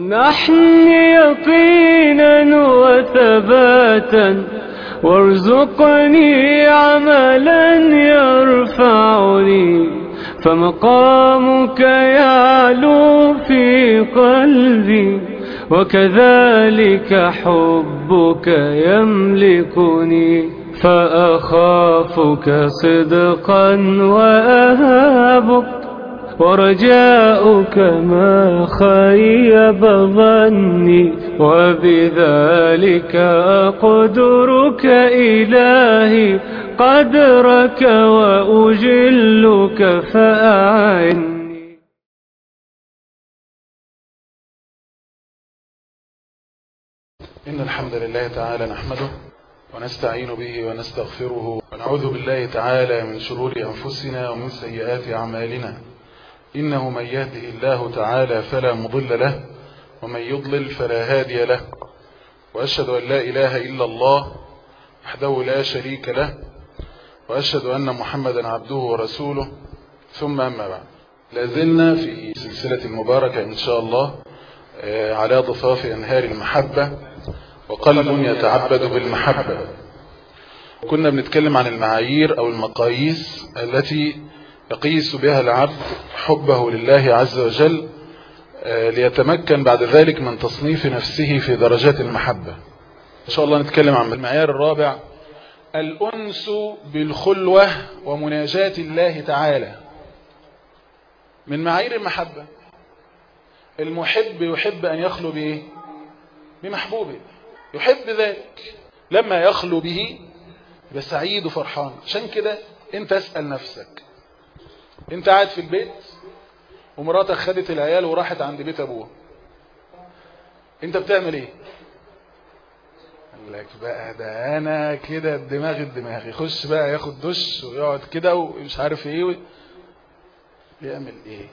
وامنحني يقينا وثباتا وارزقني عملا يرفعني فمقامك يعلو في قلبي وكذلك حبك يملكني فأخافك صدقا وأهابك ورجاؤك ما خيب ظني وبذلك أقدرك إلهي قدرك وأجلك فأعني إن الحمد لله تعالى نحمده ونستعين به ونستغفره ونعوذ بالله تعالى من شرور أنفسنا ومن سيئات أعمالنا إنه من يهده الله تعالى فلا مضل له ومن يضلل فلا هادي له وأشهد أن لا إله إلا الله وحده لا شريك له وأشهد أن محمدا عبده ورسوله ثم أما بعد لازلنا في سلسلة المباركة إن شاء الله على ضفاف أنهار المحبة وقلب يتعبد بالمحبة كنا بنتكلم عن المعايير أو المقاييس التي يقيس بها العبد حبه لله عز وجل ليتمكن بعد ذلك من تصنيف نفسه في درجات المحبة إن شاء الله نتكلم عن المعيار الرابع الأنس بالخلوة ومناجاة الله تعالى من معايير المحبة المحب يحب أن يخلو بإيه بمحبوبه يحب ذلك لما يخلو به يبقى سعيد وفرحان عشان كده انت اسأل نفسك انت قاعد في البيت ومراتك خدت العيال وراحت عند بيت ابوها انت بتعمل ايه قال لك بقى ده انا كده الدماغ الدماغ يخش بقى ياخد دش ويقعد كده ومش عارف ايه و... يعمل ايه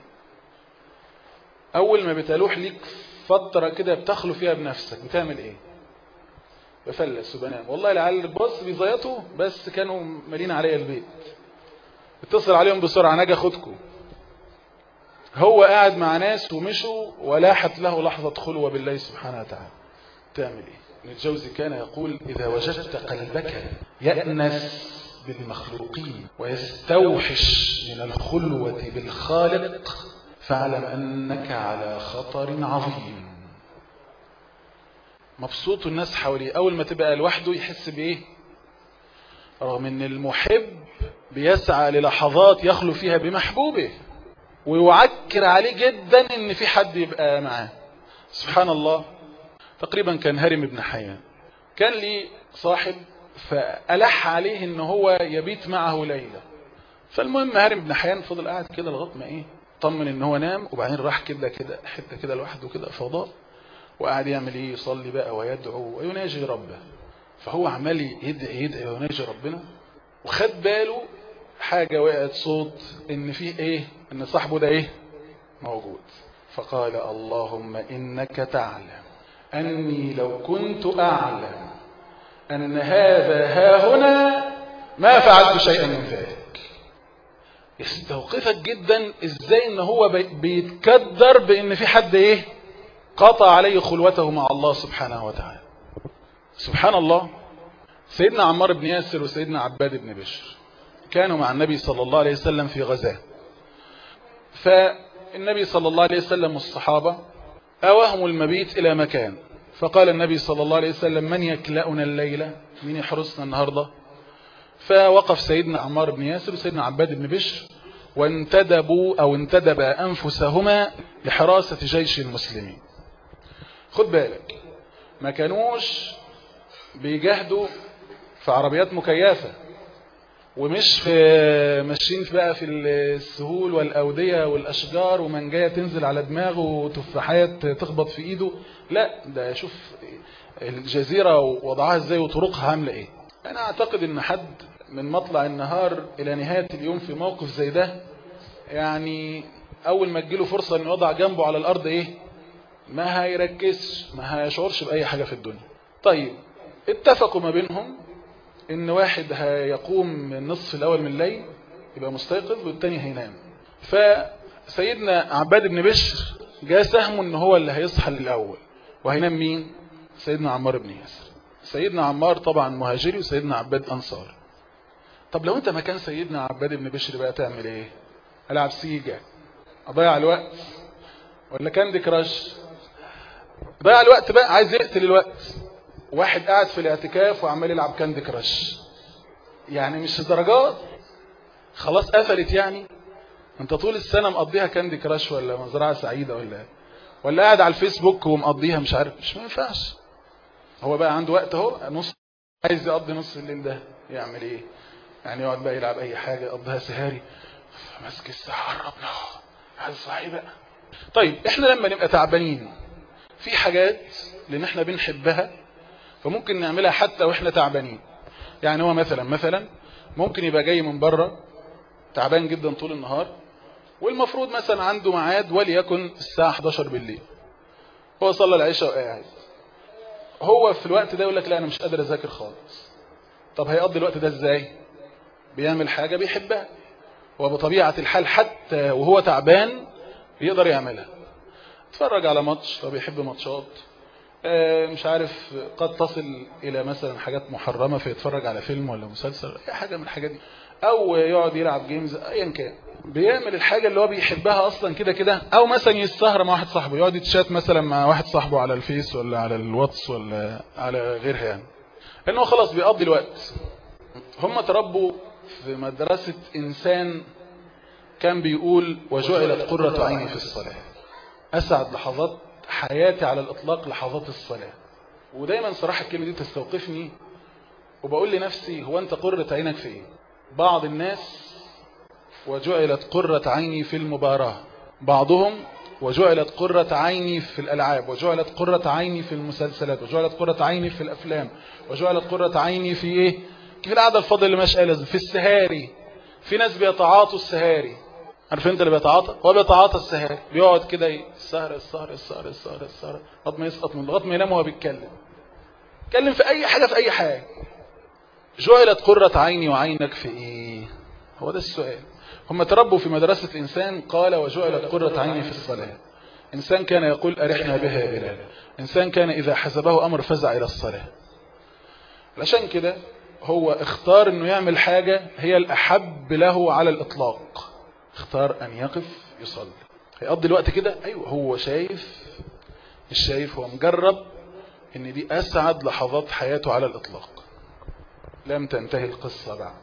اول ما بتلوح ليك فترة كده بتخلو فيها بنفسك بتعمل ايه بفلس وبنام والله العيال بص بيزيطوا بس كانوا مالين عليا البيت اتصل عليهم بسرعة نجا خدكم هو قاعد مع ناس ومشوا ولاحت له لحظة خلوة بالله سبحانه وتعالى تعمل ايه ابن الجوزي كان يقول اذا وجدت قلبك يأنس بالمخلوقين ويستوحش من الخلوة بالخالق فاعلم انك على خطر عظيم مبسوط الناس حواليه اول ما تبقى لوحده يحس بايه رغم ان المحب بيسعى للحظات يخلو فيها بمحبوبه ويعكر عليه جدا ان في حد يبقى معاه سبحان الله تقريبا كان هرم بن حيان كان لي صاحب فألح عليه ان هو يبيت معه ليلة فالمهم هرم بن حيان فضل قاعد كده لغايه ما ايه طمن ان هو نام وبعدين راح كده كده حته كده لوحده كده فضاء وقعد يعمل ايه يصلي بقى ويدعو ويناجي ربه فهو عمال يدعي يدعي ويناجي ربنا وخد باله حاجة وقعت صوت ان فيه ايه ان صاحبه ده ايه موجود فقال اللهم انك تعلم اني لو كنت اعلم ان هذا ها هنا ما فعلت شيئا من ذلك يستوقفك جدا ازاي ان هو بيتكدر بان في حد ايه قطع عليه خلوته مع الله سبحانه وتعالى سبحان الله سيدنا عمار بن ياسر وسيدنا عباد بن بشر كانوا مع النبي صلى الله عليه وسلم في غزاه فالنبي صلى الله عليه وسلم والصحابة أواهم المبيت إلى مكان فقال النبي صلى الله عليه وسلم من يكلأنا الليلة من يحرسنا النهاردة فوقف سيدنا عمار بن ياسر وسيدنا عباد بن بشر وانتدبوا أو انتدب أنفسهما لحراسة جيش المسلمين خد بالك ما كانوش بيجاهدوا في عربيات مكيفة ومش في ماشيين بقى في السهول والأودية والأشجار ومن جاية تنزل على دماغه وتفاحات تخبط في إيده لا ده شوف الجزيرة وضعها ازاي وطرقها عاملة ايه أنا أعتقد إن حد من مطلع النهار إلى نهاية اليوم في موقف زي ده يعني أول ما تجيله فرصة إنه يوضع جنبه على الأرض إيه ما هيركزش ما هيشعرش بأي حاجة في الدنيا طيب اتفقوا ما بينهم ان واحد هيقوم من النصف الاول من الليل يبقى مستيقظ والتاني هينام فسيدنا عباد بن بشر جاء سهمه ان هو اللي هيصحى الاول وهينام مين سيدنا عمار بن ياسر سيدنا عمار طبعا مهاجري وسيدنا عباد انصار طب لو انت مكان سيدنا عباد بن بشر بقى تعمل ايه العب سيجا اضيع الوقت ولا كاندي كراش ضيع الوقت بقى عايز يقتل الوقت واحد قاعد في الاعتكاف وعمال يلعب كاندي كراش يعني مش درجات خلاص قفلت يعني انت طول السنة مقضيها كاندي كراش ولا مزرعة سعيدة ولا ولا قاعد على الفيسبوك ومقضيها مش عارف مش ما ينفعش هو بقى عنده وقت اهو نص عايز يقضي نص الليل ده يعمل ايه يعني يقعد بقى يلعب اي حاجة يقضيها سهاري ماسك الساعة قربنا عايز صحي بقى طيب احنا لما نبقى تعبانين في حاجات لان احنا بنحبها فممكن نعملها حتى واحنا تعبانين يعني هو مثلا مثلا ممكن يبقى جاي من بره تعبان جدا طول النهار والمفروض مثلا عنده ميعاد وليكن الساعة 11 بالليل هو صلى العشاء وقاعد هو في الوقت ده يقول لك لا انا مش قادر اذاكر خالص طب هيقضي الوقت ده ازاي بيعمل حاجة بيحبها وبطبيعة الحال حتى وهو تعبان يقدر يعملها اتفرج على ماتش طب يحب ماتشات مش عارف قد تصل الى مثلا حاجات محرمة فيتفرج على فيلم ولا مسلسل اي حاجة من الحاجات دي او يقعد يلعب جيمز ايا كان بيعمل الحاجة اللي هو بيحبها اصلا كده كده او مثلا يسهر مع واحد صاحبه يقعد يتشات مثلا مع واحد صاحبه على الفيس ولا على الواتس ولا على غيرها يعني لانه خلاص بيقضي الوقت هم تربوا في مدرسة انسان كان بيقول وجعلت قرة عيني في الصلاة اسعد لحظات حياتي على الاطلاق لحظات الصلاة ودايما صراحة الكلمة دي تستوقفني وبقول لنفسي هو انت قرة عينك في ايه بعض الناس وجعلت قرة عيني في المباراة بعضهم وجعلت قرة عيني في الألعاب وجعلت قرة عيني في المسلسلات وجعلت قرة عيني في الأفلام وجعلت قرة عيني في إيه كيف القعدة الفضل اللي مش قال في السهاري في ناس بيتعاطوا السهاري عارف انت اللي بيتعاطى هو بيتعاطى السهاري بيقعد كده السهر السهر السهر السهر السهر لغايه ما يسقط من لغايه ما ينام وهو بيتكلم يتكلم في اي حاجه في اي حاجه جعلت قرة عيني وعينك في ايه هو ده السؤال هم تربوا في مدرسة إنسان قال وجعلت قرة عيني في الصلاة إنسان كان يقول أرحنا بها يا بلال إنسان كان إذا حسبه أمر فزع إلى الصلاة علشان كده هو اختار أنه يعمل حاجة هي الأحب له على الإطلاق اختار أن يقف يصلي هيقضي الوقت كده أيوه هو شايف مش شايف هو مجرب ان دي أسعد لحظات حياته على الإطلاق لم تنتهي القصة بعد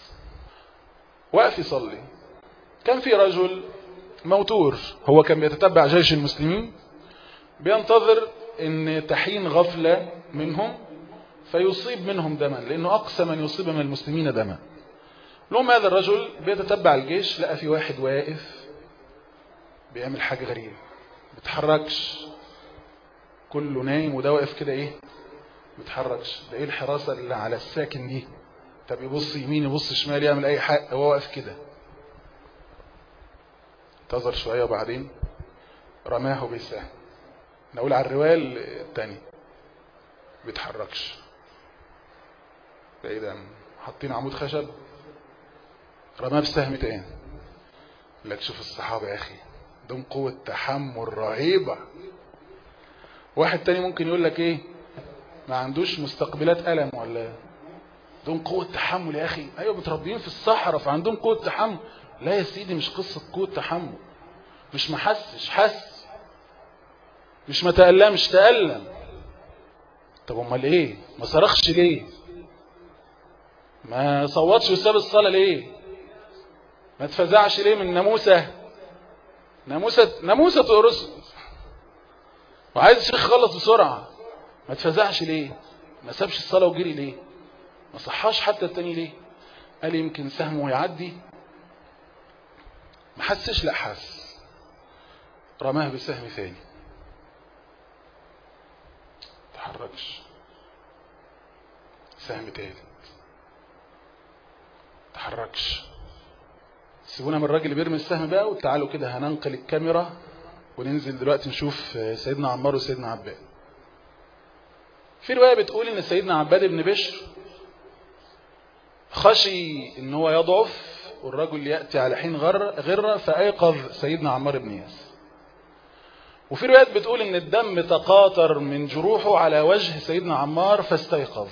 وقف يصلي كان في رجل موتور هو كان بيتتبع جيش المسلمين بينتظر ان تحين غفلة منهم فيصيب منهم دما لانه اقسى من يصيب من المسلمين دما لهم هذا الرجل بيتتبع الجيش لقى في واحد واقف بيعمل حاجة غريبة بيتحركش كله نايم وده واقف كده ايه بيتحركش ده ايه الحراسة اللي على الساكن دي طب يبص يمين يبص شمال يعمل اي حاجة هو واقف كده انتظر شوية وبعدين رماه بسهم نقول على الروال التاني بيتحركش ايه ده حاطين عمود خشب رماه بسهم تاني لك شوف الصحابة يا اخي دون قوة تحمل رهيبة واحد تاني ممكن يقول لك ايه ما عندوش مستقبلات ألم ولا عندهم قوة تحمل يا أخي أيوة متربيين في الصحراء فعندهم قوة تحمل لا يا سيدي مش قصة قوة تحمل مش محسش حس مش ما تألمش تألم طب امال ايه ما صرخش ليه ما صوتش وساب الصلاة ليه ما تفزعش ليه من ناموسة ناموسة ناموسة تقرصه وعايز الشيخ يخلص بسرعة ما تفزعش ليه ما سابش الصلاة وجري ليه ما صحاش حتى التاني ليه قال يمكن سهمه يعدي ما حسش لا حس رماه بسهم ثاني تحركش سهم تالت تحركش سيبونا من الراجل اللي بيرمي السهم بقى وتعالوا كده هننقل الكاميرا وننزل دلوقتي نشوف سيدنا عمار وسيدنا عباد في رواية بتقول ان سيدنا عباد بن بشر خشي ان هو يضعف والرجل يأتي على حين غر غرة فأيقظ سيدنا عمار بن ياس وفي روايات بتقول ان الدم تقاطر من جروحه على وجه سيدنا عمار فاستيقظ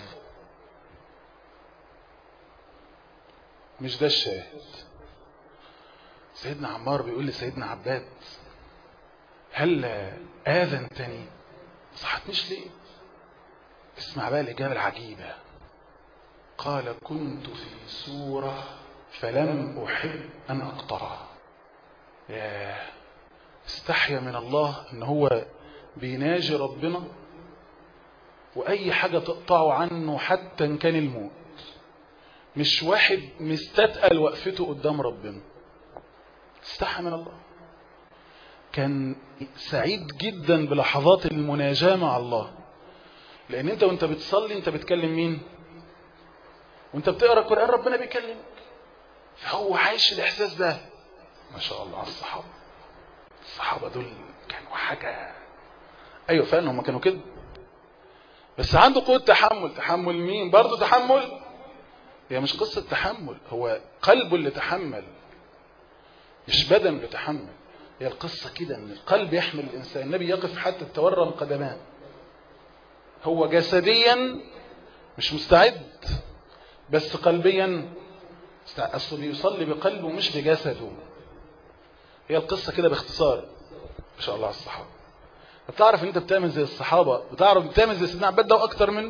مش ده الشاهد سيدنا عمار بيقول لسيدنا عباد هل آذنتني صحتنيش ليه اسمع بقى الإجابة العجيبة قال كنت في سورة فلم أحب أن أقطعها ياه استحيا من الله ان هو بيناجي ربنا واي حاجة تقطعه عنه حتى ان كان الموت مش واحد مستتقل وقفته قدام ربنا استحى من الله كان سعيد جدا بلحظات المناجاة مع الله لان انت وانت بتصلي انت بتكلم مين وانت بتقرأ القرآن ربنا بيكلمك فهو عايش الاحساس ده ما شاء الله على الصحابة الصحابة دول كانوا حاجة ايوه فعلا هم كانوا كده بس عنده قوة تحمل تحمل مين برضه تحمل هي مش قصة تحمل هو قلبه اللي تحمل مش بدن بتحمل هي القصة كده ان القلب يحمل الانسان النبي يقف حتى تورم قدمان هو جسديا مش مستعد بس قلبيا اصله بيصلي بقلبه مش بجسده هي القصة كده باختصار ما شاء الله على الصحابة بتعرف ان انت بتعمل زي الصحابة بتعرف بتعمل زي سيدنا عباد ده واكتر منه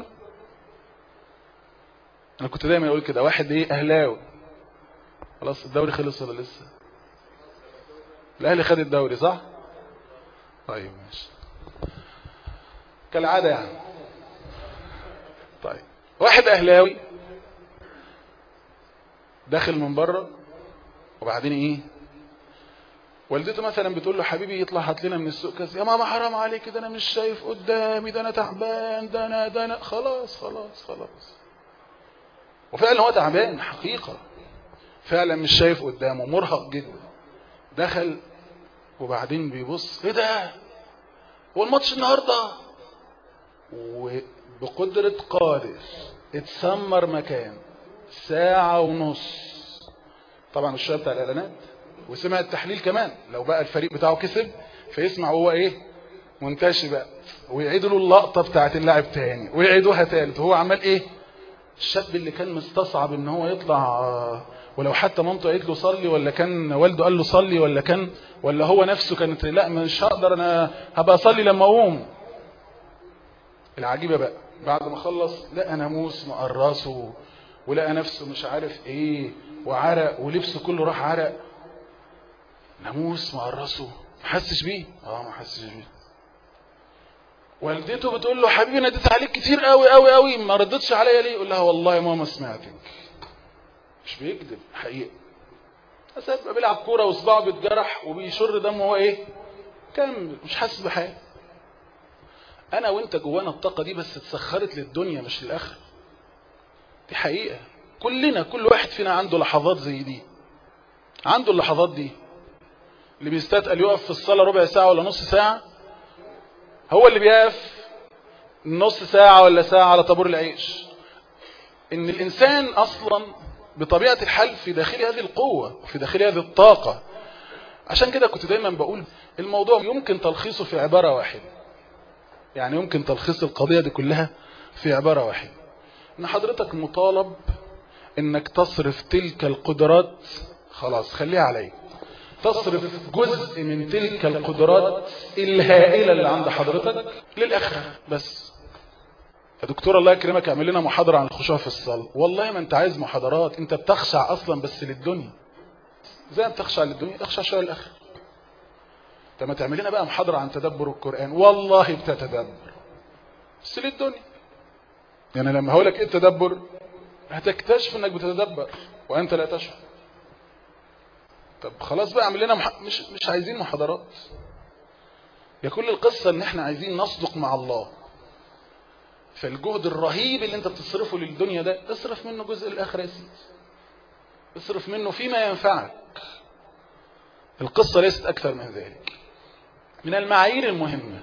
انا كنت دايما اقول كده واحد ايه اهلاوي خلاص الدوري خلص ولا لسه الاهلي خد الدوري صح طيب ماشي كالعادة يعني طيب واحد اهلاوي داخل من بره وبعدين ايه والدته مثلا بتقول له حبيبي يطلع هات لنا من السوق كذا يا ماما حرام عليك ده انا مش شايف قدامي ده انا تعبان ده انا ده انا خلاص خلاص خلاص وفعلا هو تعبان حقيقة فعلا مش شايف قدامه مرهق جدا دخل وبعدين بيبص ايه ده هو الماتش النهارده وبقدرة قادر اتسمر مكان ساعة ونص طبعا الشوية بتاع الاعلانات وسمع التحليل كمان لو بقى الفريق بتاعه كسب فيسمع هو ايه منتشي بقى ويعيدوا له اللقطة بتاعت اللاعب تاني ويعيدوها تالت وهو عمال ايه الشاب اللي كان مستصعب ان هو يطلع ولو حتى مامته قالت له صلي ولا كان والده قال له صلي ولا كان ولا هو نفسه كانت لا مش هقدر انا هبقى اصلي لما اقوم العجيبة بقى بعد ما خلص لقى ناموس مقرصه ولقى نفسه مش عارف ايه وعرق ولبسه كله راح عرق ناموس مقرصه ما حسش بيه اه ما حسش بيه والدته بتقول له حبيبي ناديت عليك كتير قوي قوي قوي ما ردتش عليا ليه يقول لها والله يا ماما سمعتك مش بيكذب حقيقه اساس بيلعب كوره وصباعه بيتجرح وبيشر دمه هو ايه كمل مش حاسس بحاجه انا وانت جوانا الطاقه دي بس اتسخرت للدنيا مش للاخره دي حقيقه كلنا كل واحد فينا عنده لحظات زي دي عنده اللحظات دي اللي بيستثقل يقف في الصلاه ربع ساعه ولا نص ساعه هو اللي بيقف نص ساعة ولا ساعة على طابور العيش ان الانسان اصلا بطبيعة الحال في داخل هذه القوة وفي داخل هذه الطاقة عشان كده كنت دايما بقول الموضوع يمكن تلخيصه في عبارة واحدة يعني يمكن تلخيص القضية دي كلها في عبارة واحدة ان حضرتك مطالب انك تصرف تلك القدرات خلاص خليها عليك تصرف جزء من تلك القدرات الهائلة اللي عند حضرتك للآخرة بس يا دكتور الله يكرمك اعمل لنا محاضرة عن الخشوع في الصلاة والله ما انت عايز محاضرات انت بتخشع اصلا بس للدنيا زي ما بتخشع للدنيا اخشع شوية للآخرة طب ما تعمل لنا بقى محاضرة عن تدبر القرآن والله بتتدبر بس للدنيا يعني لما هقول لك ايه التدبر هتكتشف انك بتتدبر وانت لا تشعر طب خلاص بقى اعمل لنا مح... مش مش عايزين محاضرات يا كل القصة ان احنا عايزين نصدق مع الله فالجهد الرهيب اللي انت بتصرفه للدنيا ده اصرف منه جزء الاخر يا سيدي اصرف منه فيما ينفعك القصة ليست اكثر من ذلك من المعايير المهمة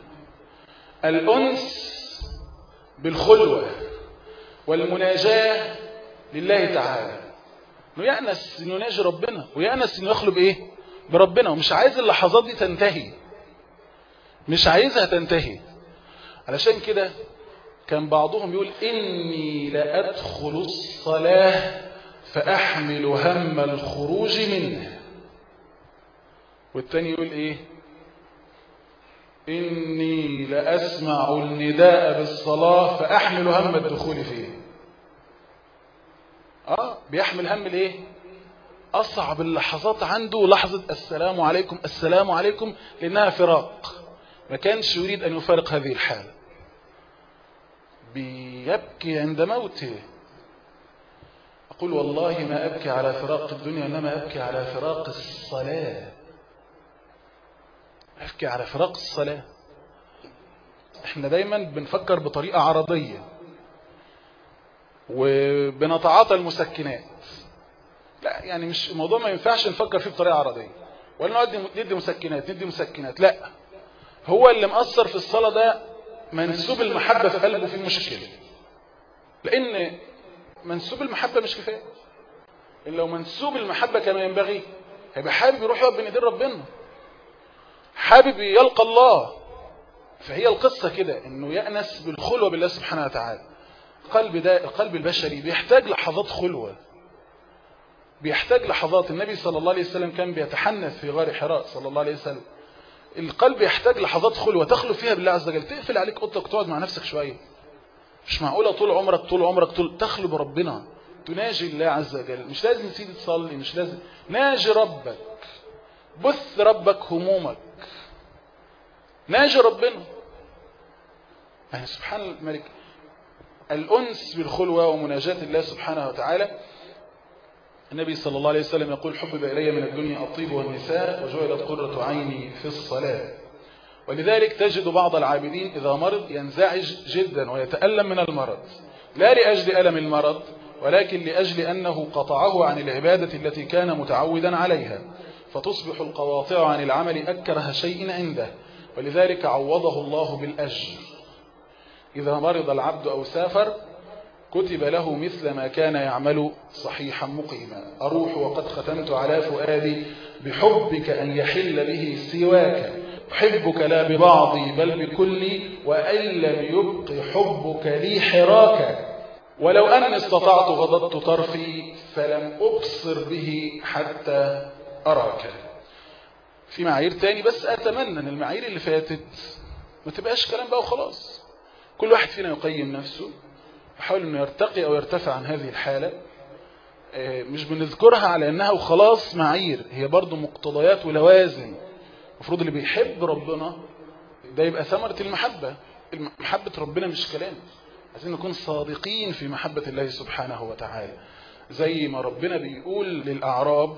الانس بالخلوة والمناجاة لله تعالى انه يأنس انه يناجي ربنا ويأنس انه يخلو بايه بربنا ومش عايز اللحظات دي تنتهي مش عايزها تنتهي علشان كده كان بعضهم يقول إني لأدخل الصلاة فأحمل هم الخروج منه والتاني يقول إيه إني لأسمع النداء بالصلاة فأحمل هم الدخول فيه آه بيحمل هم الإيه أصعب اللحظات عنده لحظة السلام عليكم السلام عليكم لأنها فراق ما كانش يريد أن يفارق هذه الحالة بيبكي عند موته أقول والله ما أبكي على فراق الدنيا إنما أبكي على فراق الصلاة أبكي على فراق الصلاة احنا دايما بنفكر بطريقة عرضية وبنتعاطى المسكنات لا يعني مش الموضوع ما ينفعش نفكر فيه بطريقة عرضية ولا نقعد ندي مسكنات ندي مسكنات لا هو اللي مأثر في الصلاة ده منسوب المحبة في قلبه فيه مشكلة لأن منسوب المحبة مش كفاية إن لو منسوب المحبة كما ينبغي هيبقى حابب يروح يقف بين ايدين ربنا حابب يلقى الله فهي القصة كده انه يأنس بالخلوة بالله سبحانه وتعالى القلب ده القلب البشري بيحتاج لحظات خلوة بيحتاج لحظات النبي صلى الله عليه وسلم كان بيتحنث في غار حراء صلى الله عليه وسلم القلب يحتاج لحظات خلوة تخلو فيها بالله عز وجل تقفل عليك اوضتك تقعد مع نفسك شوية مش معقولة طول عمرك طول عمرك طول تخلو بربنا تناجي الله عز وجل مش لازم تيجي تصلي مش لازم ناجي ربك بث ربك همومك ناجي ربنا يعني سبحان الملك الأنس بالخلوة ومناجاة الله سبحانه وتعالى النبي صلى الله عليه وسلم يقول حبب إلي من الدنيا الطيب والنساء وجعلت قرة عيني في الصلاة ولذلك تجد بعض العابدين إذا مرض ينزعج جدا ويتألم من المرض لا لأجل ألم المرض ولكن لأجل أنه قطعه عن العبادة التي كان متعودا عليها فتصبح القواطع عن العمل أكره شيء عنده ولذلك عوضه الله بالأجر إذا مرض العبد أو سافر كتب له مثل ما كان يعمل صحيحا مقيما أروح وقد ختمت على فؤادي بحبك أن يحل به سواك أحبك لا ببعضي بل بكلي وأن لم يبق حبك لي حراكا ولو أني استطعت غضبت طرفي فلم أبصر به حتى أراك في معايير تاني بس أتمنى أن المعايير اللي فاتت ما تبقاش كلام بقى وخلاص كل واحد فينا يقيم نفسه يحاول أنه يرتقي أو يرتفع عن هذه الحالة مش بنذكرها على أنها وخلاص معايير هي برضو مقتضيات ولوازم المفروض اللي بيحب ربنا ده يبقى ثمرة المحبة محبة ربنا مش كلام عايزين نكون صادقين في محبة الله سبحانه وتعالى زي ما ربنا بيقول للأعراب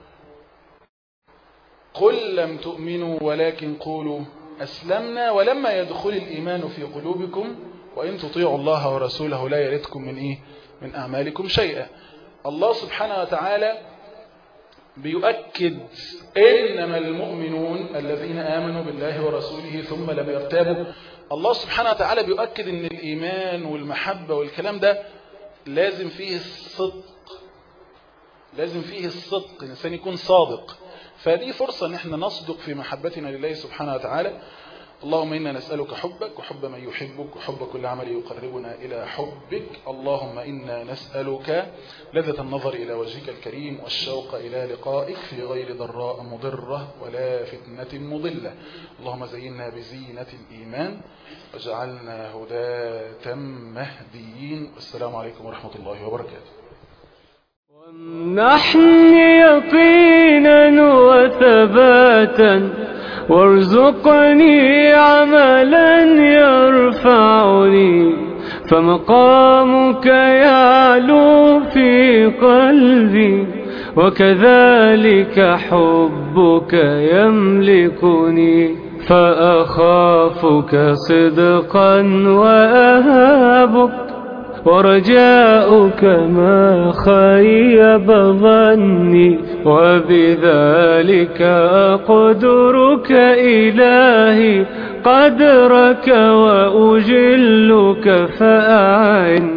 قل لم تؤمنوا ولكن قولوا أسلمنا ولما يدخل الإيمان في قلوبكم وإن تطيعوا الله ورسوله لا يردكم من إيه من أعمالكم شيئا الله سبحانه وتعالى بيؤكد إنما المؤمنون الذين آمنوا بالله ورسوله ثم لم يرتابوا الله سبحانه وتعالى بيؤكد ان الإيمان والمحبة والكلام ده لازم فيه الصدق لازم فيه الصدق الإنسان يكون صادق فدي فرصة ان احنا نصدق في محبتنا لله سبحانه وتعالى اللهم إنا نسألك حبك وحب من يحبك وحب كل عمل يقربنا إلى حبك اللهم إنا نسألك لذة النظر إلى وجهك الكريم والشوق إلى لقائك في غير ضراء مضرة ولا فتنة مضلة اللهم زينا بزينة الإيمان وجعلنا هداة مهديين والسلام عليكم ورحمة الله وبركاته وامنحن يقينا وثباتا وارزقني عملا يرفعني فمقامك يعلو في قلبي وكذلك حبك يملكني فأخافك صدقا وأهابك ورجاؤك ما خيب ظني وبذلك أقدرك إلهي قدرك وأجلك فأعني